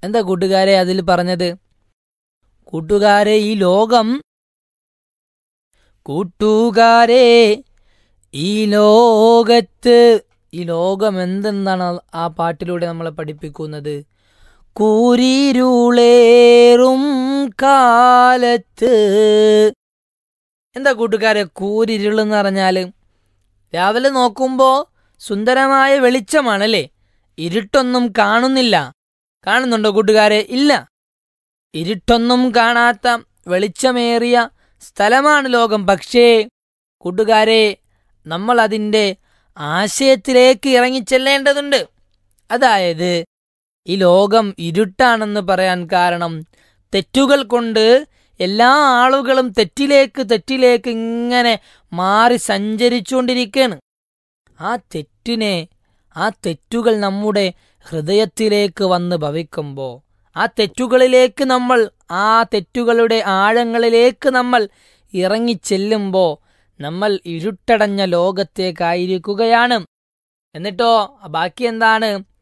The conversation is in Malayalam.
എന്താ കൂട്ടുകാരെ അതിൽ പറഞ്ഞത് കൂട്ടുകാരെ ഈ ലോകം കൂട്ടുകാരെ ഈ ലോകത്ത് ഈ ലോകം എന്തെന്നാണ് ആ പാട്ടിലൂടെ നമ്മളെ പഠിപ്പിക്കുന്നത് കൂരിരുളേറും കാലത്ത് എന്താ കൂട്ടുകാരെ കൂരിരുൾ എന്ന് പറഞ്ഞാല് രാവിലെ നോക്കുമ്പോ സുന്ദരമായ വെളിച്ചമാണല്ലേ ഇരുട്ടൊന്നും കാണുന്നില്ല കാണുന്നുണ്ടോ കൂട്ടുകാരെ ഇല്ല ഇരുട്ടൊന്നും കാണാത്ത വെളിച്ചമേറിയ സ്ഥലമാണ് ലോകം പക്ഷേ കൂട്ടുകാരെ നമ്മൾ അതിൻ്റെ ആശയത്തിലേക്ക് ഇറങ്ങിച്ചെല്ലേണ്ടതുണ്ട് അതായത് ഈ ലോകം ഇരുട്ടാണെന്ന് പറയാൻ കാരണം തെറ്റുകൾ കൊണ്ട് എല്ലാ ആളുകളും തെറ്റിലേക്ക് തെറ്റിലേക്ക് ഇങ്ങനെ മാറി സഞ്ചരിച്ചുകൊണ്ടിരിക്കുകയാണ് ആ തെറ്റിനെ ആ തെറ്റുകൾ നമ്മുടെ ഹൃദയത്തിലേക്ക് വന്ന് ഭവിക്കുമ്പോൾ ആ തെറ്റുകളിലേക്ക് നമ്മൾ ആ തെറ്റുകളുടെ ആഴങ്ങളിലേക്ക് നമ്മൾ ഇറങ്ങിച്ചെല്ലുമ്പോൾ നമ്മൾ ഇരുട്ടടഞ്ഞ ലോകത്തേക്കായിരിക്കുകയാണ് എന്നിട്ടോ ബാക്കി എന്താണ്